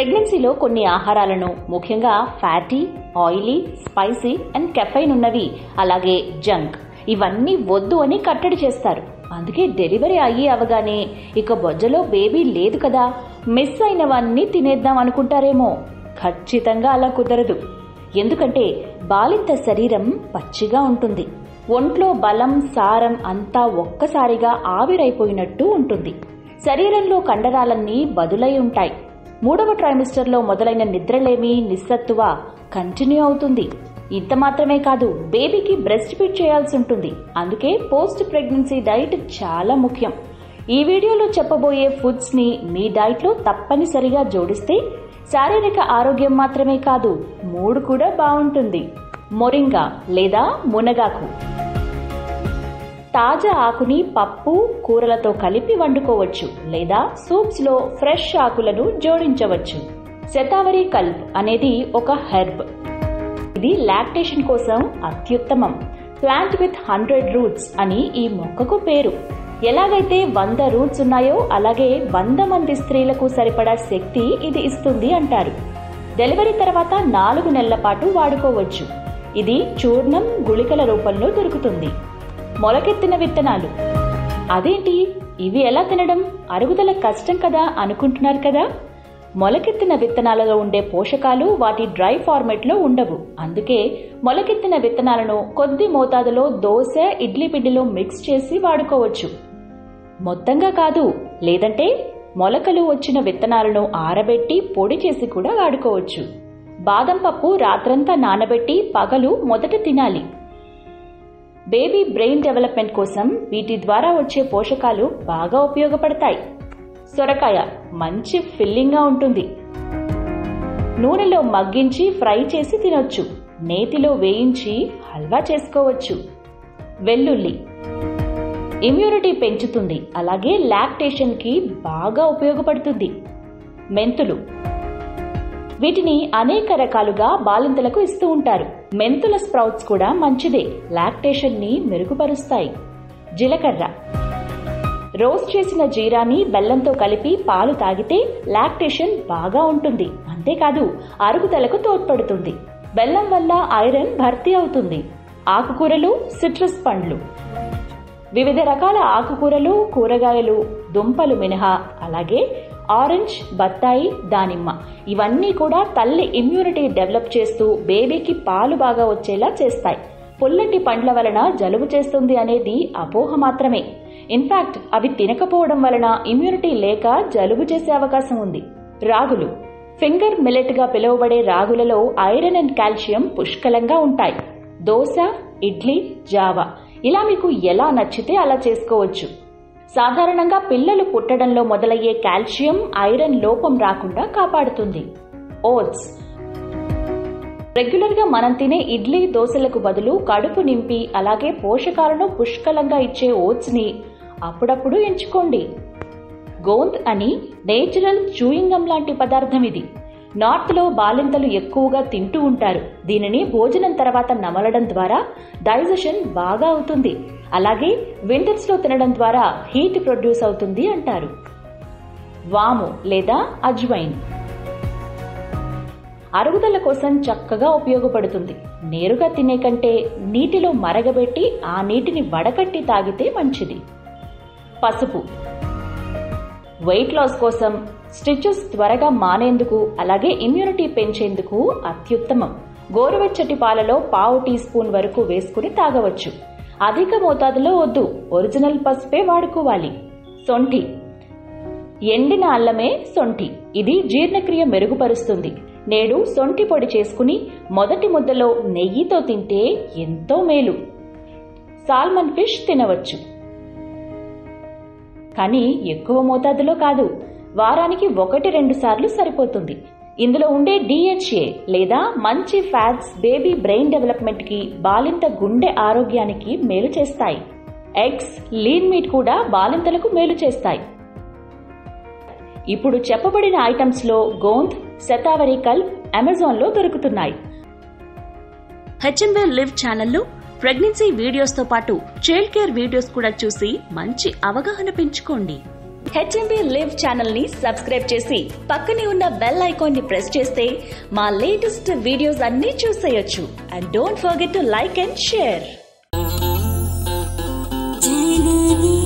ప్రెగ్నెన్సీలో కొన్ని ఆహారాలను ముఖ్యంగా fatty oily spicy and caffeine ఉన్నవి అలాగే జంక్ ఇవన్నీ వద్దు అని కట్టడి చేస్తారు అందుకే డెలివరీ అయ్యి అవగానే ఇక బొజ్జలో బేబీ లేదు కదా మిస్ అయినవన్నీ తినేద్దాం అనుకుంటారేమో ఖచ్చితంగా అలా కుదరదు ఎందుకంటే బాలింత శరీరం పచ్చిగా ఉంటుంది ఒంట్లో బలం సారం అంతా ఒక్కసారిగా ఆవిరైపోయినట్టు ఉంటుంది శరీరంలో కండరాలన్నీ బదులై ఉంటాయి మూడవ ట్రైమిస్టర్లో మొదలైన నిద్రలేమి నిస్సత్తువ కంటిన్యూ అవుతుంది ఇంత మాత్రమే కాదు బేబీకి బ్రెస్ట్ ఫీడ్ చేయాల్సి ఉంటుంది అందుకే పోస్ట్ ప్రెగ్నెన్సీ డైట్ చాలా ముఖ్యం ఈ వీడియోలో చెప్పబోయే ఫుడ్స్ ని మీ డైట్లో తప్పనిసరిగా జోడిస్తే శారీరక ఆరోగ్యం మాత్రమే కాదు మూడు కూడా బాగుంటుంది మొరింగా లేదా మునగాకు తాజా ఆకుని పప్పు కూరలతో కలిపి వండుకోవచ్చు లేదా సూప్స్ లో ఫ్రెష్ ఆకులను జోడించవచ్చు శతావరి కల్ప్ అనేది ఒక హెర్బ్ ఇది లాక్టేషన్ కోసం అత్యుత్తమం ప్లాంట్ విత్ హండ్రెడ్ రూట్స్ అని ఈ మొక్కకు పేరు ఎలాగైతే వంద రూట్స్ ఉన్నాయో అలాగే వంద మంది స్త్రీలకు సరిపడా శక్తి ఇది ఇస్తుంది అంటారు డెలివరీ తర్వాత నాలుగు నెలల పాటు వాడుకోవచ్చు ఇది చూర్ణం గుళికల రూపంలో దొరుకుతుంది మొలకెత్తిన విత్తనాలు అదేంటి ఇవి ఎలా తినడం అరుగుదల కష్టం కదా అనుకుంటున్నారు కదా మొలకెత్తిన విత్తనాలలో ఉండే పోషకాలు వాటి డ్రై ఫార్మేట్లో ఉండవు అందుకే మొలకెత్తిన విత్తనాలను కొద్ది మోతాదులో దోశ ఇడ్లీ పిండిలో మిక్స్ చేసి వాడుకోవచ్చు మొత్తంగా కాదు లేదంటే మొలకలు వచ్చిన విత్తనాలను ఆరబెట్టి పొడి చేసి కూడా వాడుకోవచ్చు బాదం పప్పు రాత్రంతా నానబెట్టి పగలు మొదట తినాలి బేబీ బ్రెయిన్ డెవలప్మెంట్ కోసం వీటి ద్వారా వచ్చే పోషకాలు బాగా ఉపయోగపడతాయి సొరకాయ మంచి ఫిల్లింగ్గా ఉంటుంది నూనెలో మగ్గించి ఫ్రై చేసి తినొచ్చు నేతిలో వేయించి హల్వా చేసుకోవచ్చు వెల్లుల్లి ఇమ్యూనిటీ పెంచుతుంది అలాగే లాక్టేషన్కి బాగా ఉపయోగపడుతుంది మెంతులు వీటిని అనేక రకాలుగా బాలింతలకు ఇస్తూ ఉంటారు మెంతుల స్ప్రౌట్స్ కూడా మంచిదే లాక్టేషన్ ని మెరుగుపరుస్తాయి జీలకర్ర రోస్ట్ చేసిన జీరాని బెల్లంతో కలిపి పాలు తాగితే లాక్టేషన్ బాగా ఉంటుంది అంతేకాదు అరుగుదలకు తోడ్పడుతుంది బెల్లం వల్ల ఐరన్ భర్తీ అవుతుంది ఆకుకూరలు సిట్రస్ పండ్లు వివిధ రకాల ఆకుకూరలు కూరగాయలు దుంపలు మినహా అలాగే ఆరెంజ్ బత్తాయి దానిమ్మ ఇవన్నీ కూడా తల్లి ఇమ్యూనిటీ డెవలప్ చేస్తూ బేబీకి పాలు బాగా వచ్చేలా చేస్తాయి పుల్లటి పండ్ల వలన జలుబు చేస్తుంది అనేది అపోహ మాత్రమే ఇన్ఫాక్ట్ అవి తినకపోవడం వలన ఇమ్యూనిటీ లేక జలుబు చేసే అవకాశం ఉంది రాగులు ఫింగర్ మిల్లెట్ గా పిలువబడే రాగులలో ఐరన్ అండ్ కాల్షియం పుష్కలంగా ఉంటాయి దోశ ఇడ్లీ జావా ఇలా మీకు ఎలా నచ్చితే అలా చేసుకోవచ్చు సాధారణంగా పిల్లలు పుట్టడంలో మొదలయ్యే కాల్షియం ఐరన్ లోపం రాకుండా కాపాడుతుంది ఓట్స్ రెగ్యులర్గా మనం తినే ఇడ్లీ దోశలకు బదులు కడుపు నింపి అలాగే పోషకాలను పుష్కలంగా ఇచ్చే ఓట్స్ని అప్పుడప్పుడు ఎంచుకోండి గోంద్ అని నేచురల్ చూయింగం లాంటి పదార్థం ఇది నార్త్లో బాలింతలు ఎక్కువగా తింటూ ఉంటారు దీనిని భోజనం తర్వాత నమలడం ద్వారా డైజెషన్ బాగా అవుతుంది అలాగే వింటర్స్లో తినడం ద్వారా హీట్ ప్రొడ్యూస్ అవుతుంది అంటారు వాము లేదా అజ్వైన్ అరుగుదల కోసం చక్కగా ఉపయోగపడుతుంది నేరుగా తినే కంటే నీటిలో మరగబెట్టి ఆ నీటిని వడకట్టి తాగితే మంచిది పసుపు వెయిట్ లాస్ కోసం స్టిచెస్ త్వరగా మానేందుకు అలాగే ఇమ్యూనిటీ పెంచేందుకు అత్యుత్తమం గోరువెచ్చటి పాలలో పావు టీ స్పూన్ వరకు వేసుకుని తాగవచ్చు అధిక మోతాదులో వద్దు ఒరిజినల్ పసుపే వాడుకోవాలి సొంఠి ఎండిన అల్లమే సొంఠి ఇది జీర్ణక్రియ మెరుగుపరుస్తుంది నేడు సొంఠి పొడి చేసుకుని మొదటి ముద్దలో నెయ్యితో తింటే ఎంతో మేలు సాల్మన్ ఫిష్ తినవచ్చు కానీ ఎక్కువ మోతాదులో కాదు వారానికి ఒకటి రెండు సార్లు సరిపోతుంది ఇందులో ఉండే డిహెచ్ఏ లేదా మంచి ఫ్యాట్స్ బేబీ బ్రెయిన్ డెవలప్మెంట్కి బాలింత గుండె ఆరోగ్యానికి మేలు చేస్తాయి ఎగ్స్ లీన్ మీట్ కూడా బాలింతలకు మేలు చేస్తాయి ఇప్పుడు చెప్పబడిన ఐటమ్స్లో గోంద్ శతావరి కల్ప్ అమెజాన్లో దొరుకుతున్నాయి హెచ్ఎంవే లివ్ ఛానల్లో ప్రెగ్నెన్సీ వీడియోస్తో పాటు చైల్డ్ కేర్ వీడియోస్ కూడా చూసి మంచి అవగాహన పెంచుకోండి హెచ్ఎంబి లివ్ ఛానల్ ని సబ్స్క్రైబ్ చేసి పక్కనే ఉన్న బెల్ ఐకాన్ ని ప్రెస్ చేస్తే మా లేటెస్ట్ వీడియోస్ అన్నీ చూసేయొచ్చు and don't forget to like and share Janani